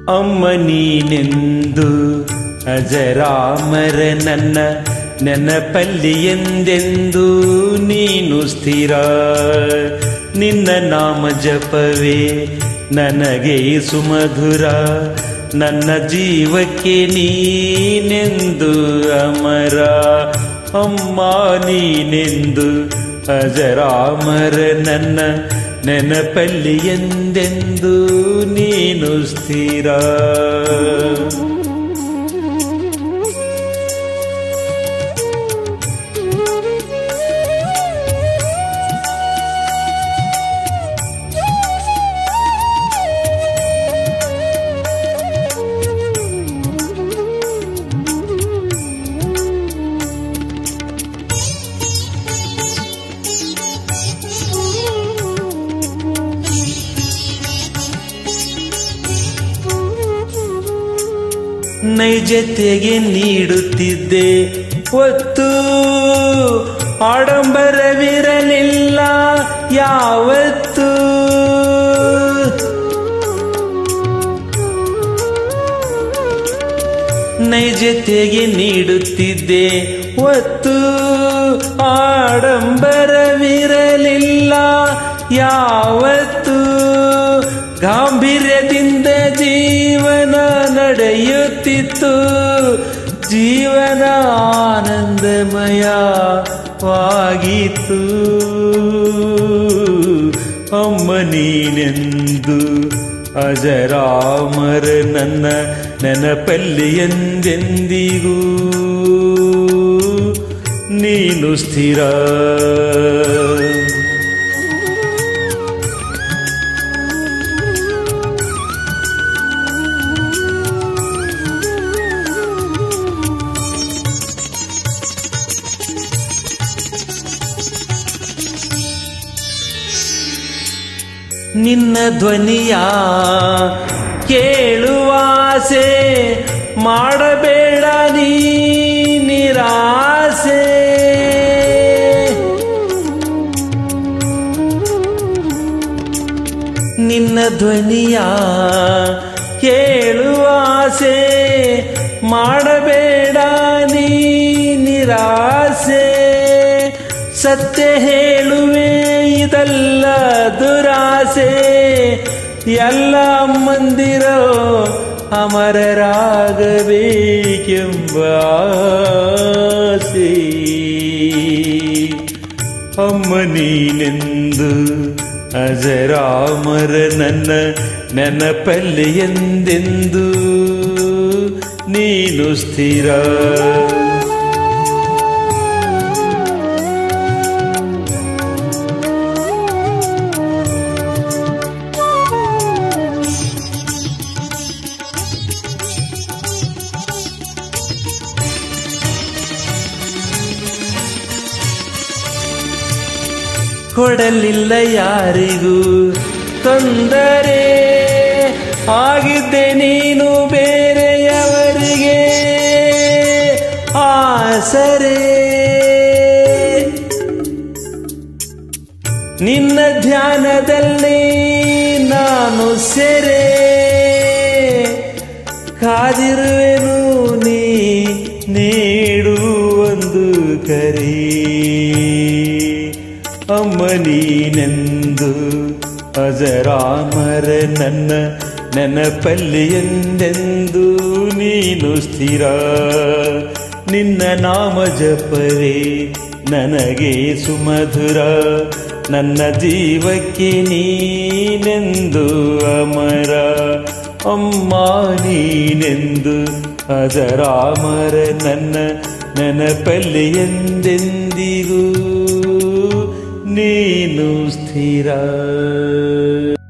ಅಮ್ಮ ನೀನೆಂದು ಅಜರಾಮರ ನನ್ನ ನೆನಪಲ್ಲಿ ಎಂದೆಂದು ನೀನು ಸ್ಥಿರ ನಿನ್ನ ನಾಮ ಜಪವೇ ನನಗೆ ಸುಮಧುರ ನನ್ನ ಜೀವಕ್ಕೆ ನೀನೆಂದು ಅಮರ ಅಮ್ಮ ನೀನೆಂದು ಅಜರಾಮರ ನನ್ನ ನೆನಪಲ್ಲಿ ಎಂದೆಂದು ನೀನು ಸ್ಥಿರ ನೈಜತೆಗೆ ನೀಡುತ್ತಿದ್ದೆ ಒತ್ತು ಆಡಂಬರವಿರಲಿಲ್ಲ ಯಾವತ್ತು ನೈಜತೆಗೆ ನೀಡುತ್ತಿದ್ದೆ ಒತ್ತು ಆಡಂಬರವಿರಲಿಲ್ಲ ಯಾವತ್ತು ಗಾಂಭೀರ್ಯದಿಂದ ಜೀವನ ನಡೆಯುತ್ತಿತ್ತು ಜೀವನ ಆನಂದಮಯವಾಗಿತ್ತು ಅಮ್ಮ ನೀನೆಂದು ಅಜರಾಮರ ನನ್ನ ನೆನಪಲ್ಲಿ ಎಂದೆಂದಿಗೂ ನೀನು ಸ್ಥಿರ ನಿನ್ನ ಧ್ವನಿಯ ಕೇಳುವಾಸೆ ಮಾಡಬೇಡ ನೀ ನಿರಾಸೆ ನಿನ್ನ ಧ್ವನಿಯ ಕೇಳುವಾಸೆ ಮಾಡಬೇಡ ನೀ ನಿರಾಸೆ ಸತ್ಯ ಹೇಳುವೆ ಇದಲ್ಲ ದುರಾಸೆ ಎಲ್ಲ ಮಂದಿರೋ ಅಮರರಾಗಬೇಕೆಂಬ ಆಸೆ ಅಮ್ಮ ನೀನೆಂದು ಅಜರಾಮರ ನನ್ನ ನೆನಪಲ್ಲಿ ಎಂದೆಂದು ನೀನು ಸ್ಥಿರ ಕೊಡಲಿಲ್ಲ ಯಾರಿಗೂ ತೊಂದರೆ ಆಗಿದ್ದೆ ನೀನು ಬೇರೆಯವರಿಗೆ ಆಸರೆ ನಿನ್ನ ಧ್ಯಾನದಲ್ಲಿ ನಾನು ಸೆರೆ ಕಾದಿರುವೆನು ನೀ ನೀಡುವೊಂದು ಕರಿ ಅಮ್ಮ ನೀನೆಂದು ಅಜರಾಮರ ನನ್ನ ನೆನಪಲ್ಲಿ ಎಂದೆಂದು ನೀನು ಸ್ಥಿರ ನಿನ್ನ ನಾಮ ಜಪವೇ ನನಗೆ ಸುಮಧುರ ನನ್ನ ಜೀವಕ್ಕೆ ನೀನೆಂದು ಅಮರ ಅಮ್ಮ ನೀನೆಂದು ಅಜರಾಮರ ನನ್ನ ನೆನಪಲ್ಲಿ ಎಂದೆಂದಿಗೂ ನೀನು ಸ್ಥಿರ